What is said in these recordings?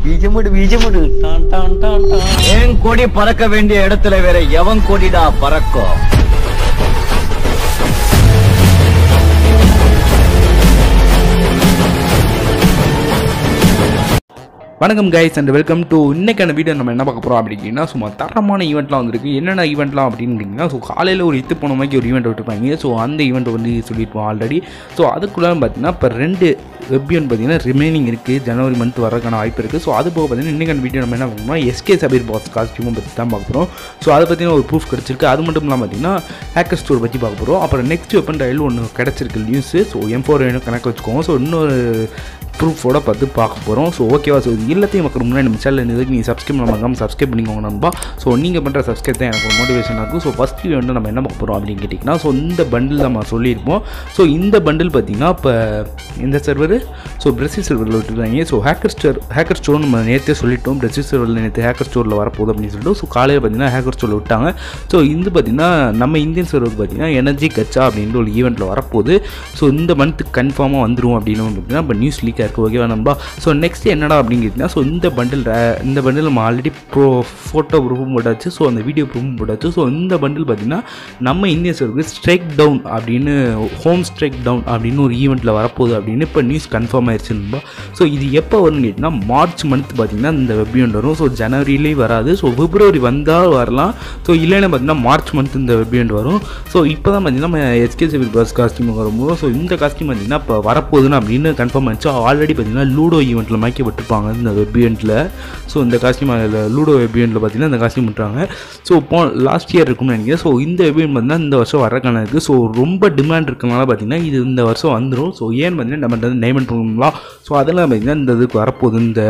பீஜமுடு பீஜமுடு டான் டான் டான் டான் என் கொடி பறக்க வேண்டிய இடத்துல வேற எவன் கொடிடா பறக்கும் வணக்கம் கைஸ் அண்ட் வெல்கம் டு இன்னைக்கான வீடியோ நம்ம என்ன பார்க்க போகிறோம் அப்படின்னா சும்மா தரமான ஈவெண்ட்லாம் வந்திருக்கு என்னென்ன ஈவெண்ட்லாம் அப்படின்னு ஸோ காலையில் ஒரு இத்து போன மாதிரி ஒரு ஈவெண்ட் விட்டுருப்பாங்க ஸோ அந்த ஈவெண்ட் வந்து சொல்லியிருப்போம் ஆல்ரெடி ஸோ அதுக்குள்ளே பார்த்தீங்கன்னா இப்போ ரெண்டு வெப்பியன் பார்த்தீங்கன்னா ரிமைனிங் இருக்குது ஜனவரி மந்த் வரக்கான வாய்ப்பு இருக்குது ஸோ அது போக பார்த்தீங்கன்னா இன்றைக்கான வீடியோ நம்ம என்ன பார்க்கணும்னா எஸ்கே சபீர் பாஸ் காஸ்டியூமை பற்றி தான் பார்க்க போகிறோம் ஸோ அதை பற்றின ஒரு ப்ரூஃப் கிடச்சிருக்கு அது மட்டும் இல்லாமல் பார்த்தீங்கன்னா ஹேக்கர் ஸ்டோர் பற்றி பார்க்க போகிறோம் அப்புறம் நெக்ஸ்ட் வெப்பன் ரயில் ஒன்று கிடச்சிருக்கு நியூஸு ஸோ எம் ஃபோர் கணக்கு வச்சுக்கோங்க ஸோ இன்னொரு ப்ரூஃபோட பார்த்து பார்க்க போகிறோம் ஸோ ஓகேவா ஸோ இது எல்லாத்தையும் மக்கள் முன்னாடி நம்ம சேனல் இதுக்கு நீங்கள் சப்ஸ்கிரைப் பண்ணாமல் சப்ஸ்கிரைப் பண்ணிக்கோங்க நண்பா ஸோ நீங்கள் பண்ணுற சப்ஸ்கிரைப் தான் எனக்கு ஒரு மோட்டிவேஷனாக இருக்கும் ஸோ ஃபஸ்ட்டு வந்து நம்ம என்ன பார்க்க போகிறோம் அப்படின்னு கேட்டிங்கன்னா ஸோ இந்த பண்டில் நம்ம சொல்லியிருப்போம் ஸோ இந்த பண்டில் பார்த்தீங்கன்னா இப்போ இந்த சர்வர் ஸோ பிரசில் சர்வரில் விட்டுருக்காங்க so hacker store hacker store நம்ம நேற்றே சொல்லிட்டோம் பிரசில் சர்வரில் நேற்று ஹேக்கர் ஸ்டோரில் வரப்போகுது அப்படின்னு சொல்லிட்டு ஸோ காலையில் பார்த்தீங்கன்னா ஹேக்கர் ஸ்டோரில் விட்டாங்க ஸோ இது பார்த்தீங்கன்னா நம்ம இந்தியன் சர்வருக்கு பார்த்தீங்கன்னா எனர்ஜி கச்சா அப்படின்ற ஒரு ஈவெண்ட்டில் வரப்போகுது ஸோ இந்த மந்த் கன்ஃபார்மாக வந்துடும் அப்படின்னு பார்த்தீங்கன்னா இப்போ நியூஸ் லீக் இருக்குது ஓகேவா நண்பா ஸோ நெக்ஸ்ட் என்னடா அப்படிங்கிறதுனா ஸோ இந்த பண்டில் இந்த பண்டில் நம்ம ஆல்ரெடி ப்ரோ ஃபோட்டோ ப்ரூஃபும் போட்டாச்சு ஸோ அந்த வீடியோ ப்ரூஃபும் போட்டாச்சு ஸோ இந்த பண்டில் பார்த்தீங்கன்னா நம்ம இந்திய சர்வருக்கு ஸ்ட்ரைக் டவுன் அப்படின்னு ஹோம் ஸ்ட்ரைக் டவுன் அப்படின்னு ஒரு ஈவெண்ட்டில் வரப்போகுது அப்படின்னு இப்போ நியூஸ் கன்ஃபார்ம் ஆயிடுச்சு நண்பா ஸோ இது எப்போ வரும்னு கேட்டிங்கன்னா மார்ச் மந்த் பார்த்தீங்கன்னா இந்த வெப் ஈவெண்ட் வரும் ஸோ ஜனவரிலேயே வராது ஸோ பிப்ரவரி வந்தால் வரலாம் ஸோ இல்லைன்னா பார்த்தீங்கன்னா மார்ச் மந்த் இந்த வெப் ஈவெண்ட் வரும் ஸோ இப்போ தான் பார்த்தீங்கன்னா நம்ம எஸ்கே சிவில் பஸ் காஸ்டியூம் வரும்போது ஸோ இந்த காஸ்டியூம் பார்த்தீங்கன்னா இப்போ வரப்போகுதுன்னு அப்படின்னு கன்ஃபார்ம் ஆச்சு ஆல்ரெடி பார்த்தீங்கன்னா லூடோ ஈவெண்ட்டில் மாக்கி விட்டுருப்பாங்க இந்த வெப் ஈவெண்ட்டில் ஸோ இந்த காஸ்டியூம் அதில் லூடோ வெப் ஈவெண்ட்டில் பார்த்தீங்கன்னா இந்த காஸ்டியூம் விட்டுறாங்க ஸோ போ லாஸ்ட் இயர் இருக்கும்னு நினைக்கிறேன் ஸோ இந்த வெப் ஈவெண்ட் பார்த்தீங்கன்னா இந்த வருஷம் வரக்கான இருக்குது ஸோ ரொம்ப டிமாண்ட் இருக்கனால பார்த்தீங்கன்னா இது இந்த வருஷம் வந்துடும் ஸோ ஏன்னு பார்த்தீங்கன்னா நம்ம வந்து டைமண்ட் பண்ணலாம் ஸோ அதெல்லாம் பார்த்தீங்கன்னா இந்த இதுக்கு வரப்போகுது இந்த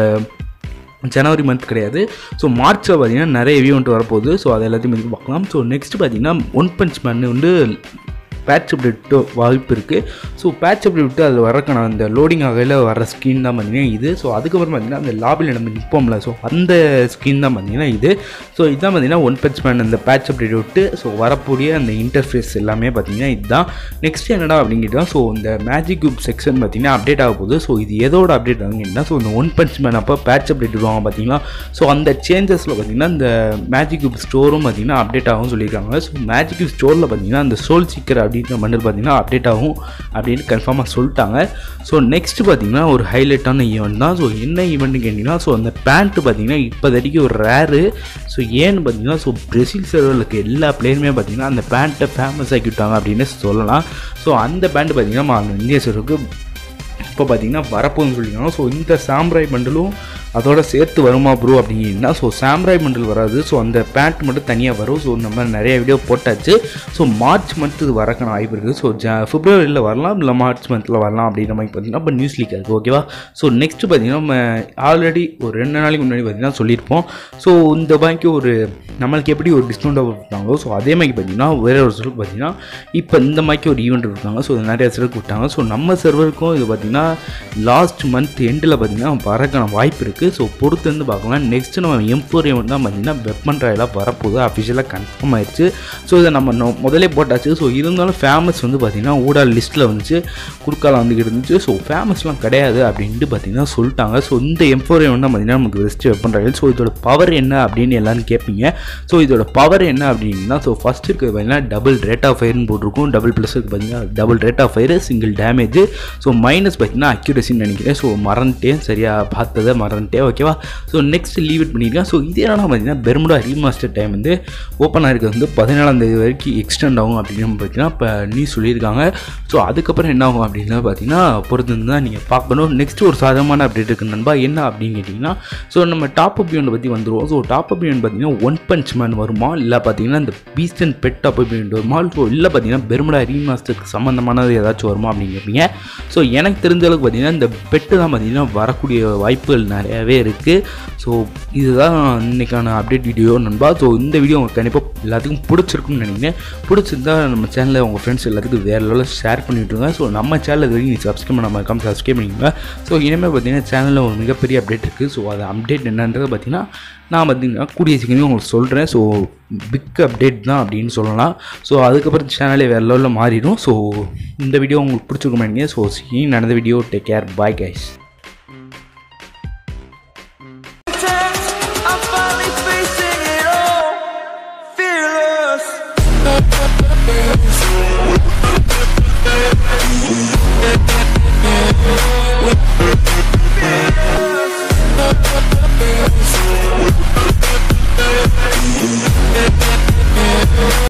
ஜனவரி மந்த் கிடையாது ஸோ மார்ச்சில் பார்த்தீங்கன்னா நிறைய ஈவெண்ட் வரப்போகுது ஸோ அது எல்லாத்தையும் வந்து பார்க்கலாம் ஸோ நெக்ஸ்ட் பார்த்தீங்கன்னா ஒன் பஞ்ச் மேன் வந்து பேட்ச் அப்டேட் வாய்ப்பு இருக்குது ஸோ பேட்ச் அப்டேட் விட்டு அதில் வரக்கான அந்த லோடிங் ஆகையில் வர ஸ்கின் தான் பார்த்தீங்கன்னா இது ஸோ அதுக்கப்புறம் பார்த்தீங்கன்னா அந்த லாபியில் நம்ம நிற்போம்ல ஸோ அந்த ஸ்கின் தான் பார்த்தீங்கன்னா இது ஸோ இதுதான் பார்த்தீங்கன்னா ஒன் பஞ்ச் மேன் அந்த பேட்ச் அப்டேட் விட்டு ஸோ வரக்கூடிய அந்த இன்டர்ஃபேஸ் எல்லாமே பார்த்தீங்கன்னா இதுதான் நெக்ஸ்ட் என்னடா அப்படிங்கிட்டா ஸோ இந்த மேஜிக் குரூப் செக்ஷன் பார்த்தீங்கன்னா அப்டேட் ஆக போகுது ஸோ இது எதோட அப்டேட் ஆகுங்கன்னா ஸோ இந்த ஒன் பஞ்ச் மேன் அப்போ பேட்ச் அப்டேட் விடுவாங்க பார்த்தீங்களா ஸோ அந்த சேஞ்சஸில் பார்த்தீங்கன்னா இந்த மேஜிக் குரூப் ஸ்டோரும் பார்த்தீங்கன்னா அப்டேட் ஆகும் சொல்லியிருக்காங்க ஸோ மேஜிக் குரூப் ஸ்டோரில் பார்த்தீங்கன்னா அந்த சோல் சீக்கர் அப்படின்ற மண்டல் பார்த்தீங்கன்னா அப்டேட் ஆகும் அப்படின்னு கன்ஃபார்மாக சொல்லிட்டாங்க ஸோ நெக்ஸ்ட் பார்த்தீங்கன்னா ஒரு ஹைலைட்டான ஈவெண்ட் தான் ஸோ என்ன ஈவெண்ட்னு கேட்டிங்கன்னா ஸோ அந்த பேண்ட்டு பார்த்தீங்கன்னா இப்போதைக்கு ஒரு ரேரு ஸோ ஏன்னு பார்த்தீங்கன்னா ஸோ பிரேசில் சர்வரில் இருக்க எல்லா பிளேயருமே பார்த்தீங்கன்னா அந்த பேண்ட்டை ஃபேமஸ் ஆக்கி விட்டாங்க அப்படின்னு சொல்லலாம் ஸோ அந்த பேண்ட் பார்த்தீங்கன்னா நம்ம இந்திய சர்வருக்கு இப்போ பார்த்தீங்கன்னா வரப்போகுதுன்னு சொல்லியிருக்காங்க ஸோ இந்த சாம்ராய் பண்டலும் அதோட சேர்த்து வருமா ப்ரோ அப்படிங்கன்னா ஸோ சாம்ராய் பண்டில் வராது ஸோ அந்த பேண்ட் மட்டும் தனியாக வரும் ஸோ நம்ம நிறைய வீடியோ போட்டாச்சு ஸோ மார்ச் மந்த் இது வரக்கான வாய்ப்பு இருக்குது ஸோ ஜ பிப்ரவரியில் வரலாம் இல்லை மார்ச் மந்தில் வரலாம் அப்படின்ற மாதிரி பார்த்தீங்கன்னா இப்போ நியூஸ் லீக் இருக்குது ஓகேவா ஸோ நெக்ஸ்ட் பார்த்தீங்கன்னா நம்ம ஆல்ரெடி ஒரு ரெண்டு நாளைக்கு முன்னாடி பார்த்தீங்கன்னா சொல்லியிருப்போம் ஸோ இந்த பாய்க்கு ஒரு நம்மளுக்கு எப்படி ஒரு டிஸ்கவுண்ட் கொடுத்தாங்களோ ஸோ அதே மாதிரி பார்த்தீங்கன்னா வேற ஒரு சர்வருக்கு பார்த்தீங்கன்னா இப்போ இந்த மாதிரி ஒரு ஈவெண்ட் இருக்காங்க ஸோ நிறைய சர்வருக்கு விட்டாங்க ஸோ நம்ம சர்வருக்கும் இது பார்த்தீங்கன்னா லாஸ்ட் மந்த் எண்டில் பார்த்தீங்கன்னா வரக்கான வாய்ப்பு இருக்குது ஸோ பொறுத்து வந்து பார்க்கலாம் நெக்ஸ்ட் நம்ம எம் ஃபோர் ஈவெண்ட் தான் பார்த்தீங்கன்னா வெப்பன் ட்ராயலாக வரப்போகுது அஃபிஷியலாக கன்ஃபார்ம் ஆயிடுச்சு ஸோ இதை நம்ம நொ- முதலே போட்டாச்சு ஸோ இருந்தாலும் ஃபேமஸ் வந்து பார்த்தீங்கன்னா ஊடா லிஸ்ட்டில் வந்துச்சு குறுக்கால வந்துக்கிட்டு இருந்துச்சு ஸோ ஃபேமஸ்லாம் கிடையாது அப்படின்ட்டு பார்த்தீங்கன்னா சொல்லிட்டாங்க ஸோ இந்த எம் ஃபோர் ஈவெண்ட் தான் பார்த்தீங்கன்னா நமக்கு பெஸ்ட் வெப்பன் ட்ராயல் ஸோ இதோட பவர் என்ன அப்படின்னு எல்லாரும் கேட்பீங்க ஸோ இதோட பவர் என்ன அப்படின்னா ஸோ ஃபஸ்ட் இருக்கிறது பார்த்தீங்கன்னா டபுள் ரேட் ஆஃப் ஃபயர்னு போட்டிருக்கும் டபுள் ப்ளஸ் பார்த்தீங்கன்னா double rate of fire single damage so minus பார்த்தீங்கன்னா அக்யூரசின்னு நினைக்கிறேன் ஸோ மறந்துட்டேன் சரியாக பார்த்ததை மறந்துட்டேன் ஓகேவா ஸோ நெக்ஸ்ட் லீவ் இட் பண்ணியிருக்கேன் ஸோ இது என்னன்னா பார்த்தீங்கன்னா பெர்முடா ரீமாஸ்டர் டைம் வந்து ஓப்பன் ஆகிருக்கிறது வந்து பதினேழாம் தேதி வரைக்கும் எக்ஸ்டெண்ட் ஆகும் அப்படின்னு பார்த்தீங்கன்னா இப்போ நியூஸ் சொல்லியிருக்காங்க ஸோ அதுக்கப்புறம் என்ன ஆகும் அப்படின்னா பார்த்தீங்கன்னா பொறுத்து இருந்து தான் நீங்கள் பார்க்கணும் நெக்ஸ்ட் ஒரு சாதகமான அப்டேட் இருக்கு நண்பா என்ன அப்படின்னு கேட்டிங்கன்னா ஸோ நம்ம டாப் அப் யூனிட் பற்றி வந்துருவோம் ஸோ டாப் அப் யூனிட் பார்த்தீங்கன்னா ஒன் பஞ்ச் மேன் வருமா இல்லை பார்த்தீங்கன்னா இந்த beast and pet top up unit வருமா ஸோ இல்லை பார்த்தீங்கன்னா பெர்முடா ரீமாஸ்டருக்கு சம்மந்தமானது ஏதாச்சும் வருமா அப்படின்னு கேட்பீங்க ஸோ எனக்கு தெரிஞ்ச அளவுக்கு பார்த்தீங்கன்னா இந்த பெட்டு தான் பார்த்தீங்கன்னா வரக்கூடிய வாய்ப்புகள் நிறையவே இருக்குது ஸோ இதுதான் இன்னைக்கான அப்டேட் வீடியோ நண்பா ஸோ இந்த வீடியோ உங்களுக்கு கண்டிப்பாக எல்லாத்துக்கும் பிடிச்சிருக்கும்னு நினைக்கிறேன் பிடிச்சிருந்தா நம்ம சேனலில் உங்கள் ஃப்ரெண்ட்ஸ் எல்லாத்துக்கும் வேறு லெவலில் ஷேர் பண்ணி விட்ருங்க ஸோ நம்ம சேனல் இது வரைக்கும் நீ சப்ஸ்கிரைப் பண்ணாமல் இருக்காம சப்ஸ்கிரைப் பண்ணிக்கோங்க ஸோ இனிமேல் பார்த்தீங்கன்னா சேனலில் ஒரு மிகப்பெரிய அப்டேட் இருக்குது ஸோ அது அப்டேட் என்னன்றதை பார்த்தீங்கன்னா நான் பார்த்தீங்கன்னா கூடிய சீக்கிரமே உங்களுக்கு சொல்கிறேன் ஸோ பிக் அப்டேட் தான் அப்படின்னு சொல்லலாம் ஸோ அதுக்கப்புறம் சேனலே வேறு லெவலில் மாறிடும் ஸோ இந்த வீடியோ உங்களுக்கு பிடிச்சிருக்குமா ஸோ சீ நடந்த video take care bye guys